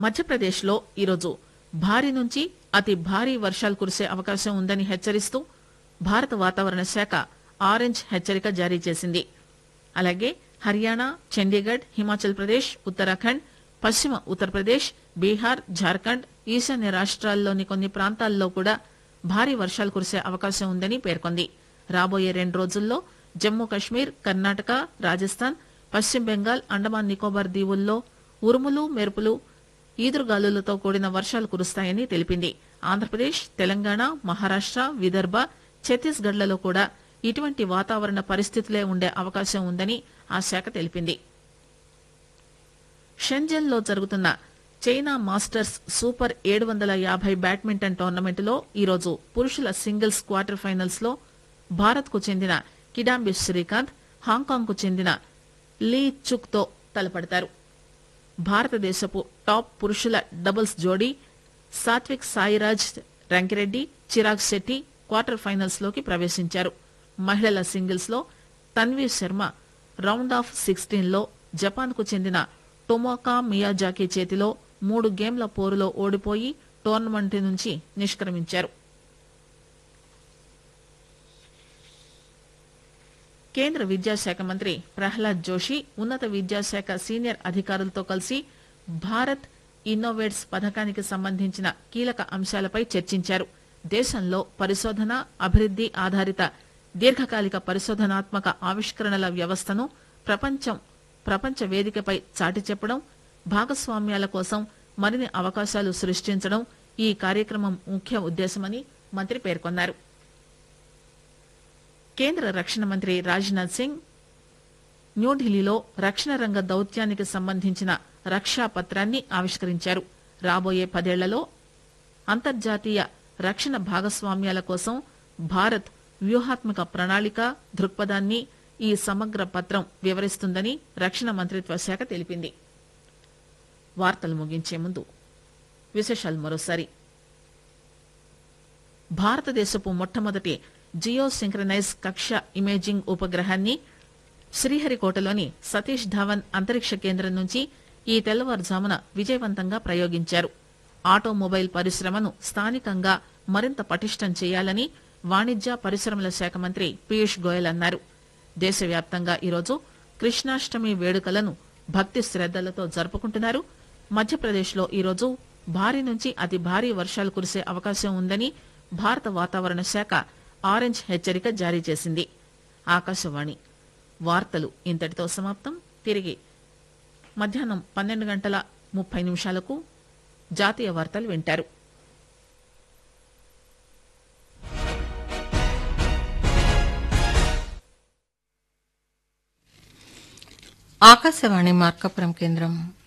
మధ్యప్రదేశ్లో ఈరోజు భారీ నుంచి అతి భారీ వర్షాలు కురిసే అవకాశం ఉందని హెచ్చరిస్తూ భారత వాతావరణ శాఖ ఆరెంజ్ హెచ్చరిక జారీ చేసింది అలాగే హర్యానా చండీగఢ్ హిమాచల్ ప్రదేశ్ ఉత్తరాఖండ్ పశ్చిమ ఉత్తరప్రదేశ్ బీహార్ జార్ఖండ్ ఈశాన్య రాష్ట్రాల్లోని కొన్ని ప్రాంతాల్లో కూడా భారీ వర్షాలు కురిసే అవకాశం ఉందని పేర్కొంది రాబోయే రెండు రోజుల్లో జమ్మూ కశ్మీర్ కర్ణాటక రాజస్థాన్ పశ్చిమ బెంగాల్ అండమాన్ నికోబార్ దీవుల్లో ఉరుములు మెరుపులు ఈదురుగాలులతో కూడిన వర్షాలు కురుస్తాయని తెలిపింది ఆంధ్రప్రదేశ్ తెలంగాణ మహారాష్ట విదర్భ ఛత్తీస్గఢ్లలో కూడా ఇటువంటి వాతావరణ పరిస్థితులే ఉండే అవకాశం ఉందని ఆ శాఖ తెలిపింది షెంజన్ లో జరుగుతున్న చైనా మాస్టర్స్ సూపర్ ఏడు వందల యాభై బ్యాడ్మింటన్ టోర్నమెంటులో ఈరోజు పురుషుల సింగిల్స్ క్వార్టర్ ఫైనల్స్ లో భారత్ కు చెందిన కిడాంబి శ్రీకాంత్ హాంకాంగ్ కు చెందిన లీ చుక్ తో తలపడతారు భారతదేశపు టాప్ పురుషుల డబుల్స్ జోడీ సాత్విక్ సాయిరాజ్ రంకిరెడ్డి చిరాగ్ శెట్టి క్వార్టర్ ఫైనల్స్ లోకి ప్రవేశించారు మహిళల సింగిల్స్ లో Tanvi Sharma round of sixteen లో జపాన్ కు చెందిన టొమోకా మియాజాకి చేతిలో మూడు గేమ్ల పోరులో ఓడిపోయి టోర్నమెంట్ నుంచి నిష్క్రమించారు కేంద్ర విద్యాశాఖ మంత్రి ప్రహ్లాద్ జోషి ఉన్నత విద్యాశాఖ సీనియర్ అధికారులతో కలిసి భారత్ ఇన్నోవేట్స్ పథకానికి సంబంధించిన కీలక అంశాలపై చర్చించారు దేశంలో పరిశోధన అభివృద్ది ఆధారిత దీర్ఘకాలిక పరిశోధనాత్మక ఆవిష్కరణల వ్యవస్థను ప్రపంచం ప్రపంచ వేదికపై చాటి చెప్పడం భాగస్వామ్యాల కోసం మరిన్ని అవకాశాలు సృష్టించడం ఈ కార్యక్రమం ముఖ్య ఉద్దేశమని మంత్రి పేర్కొన్నారు కేంద్ర రక్షణ మంత్రి రాజ్నాథ్ సింగ్ న్యూఢిల్లీలో రక్షణ రంగ దౌత్యానికి సంబంధించిన రక్షా పత్రాన్ని ఆవిష్కరించారు రాబోయే పదేళ్లలో అంతర్జాతీయ రక్షణ భాగస్వామ్యాల కోసం భారత్ వ్యూహాత్మక ప్రణాళిక దృక్పథాన్ని ఈ సమగ్ర పత్రం వివరిస్తుందని రక్షణ మంత్రిత్వ శాఖ తెలిపింది వార్తలు ముగించే ముందు విశేషాలు మరోసారి భారతదేశపు మొట్టమొదటి జియో సింక్రనైజ్ కక్ష ఇమేజింగ్ ఉపగ్రహాన్ని శ్రీహరికోటలోని సతీష్ ధావన్ అంతరిక్ష కేంద్రం నుంచి ఈ తెల్లవారుజామున విజయవంతంగా ప్రయోగించారు ఆటోమొబైల్ పరిశ్రమను స్థానికంగా మరింత పటిష్టం చేయాలని వాణిజ్య పరిశ్రమల శాఖ మంత్రి పీయూష్ గోయల్ అన్నారు దేశవ్యాప్తంగా ఈరోజు కృష్ణాష్టమి వేడుకలను భక్తి శ్రద్దలతో జరుపుకుంటున్నారు మధ్యప్రదేశ్లో ఈరోజు భారీ నుంచి అతి భారీ వర్షాలు కురిసే అవకాశం ఉందని భారత వాతావరణ శాఖ ఆరెంజ్ హెచ్చరిక జారీ చేసింది ఆకాశవాణి వార్తలు ఇంతటితో సమాప్తం తిరిగి మధ్యాహ్నం పన్నెండు గంటల ముప్పై నిమిషాలకు జాతీయ వార్తలు వింటారు ఆకాశవాణి మార్కాపురం కేంద్రం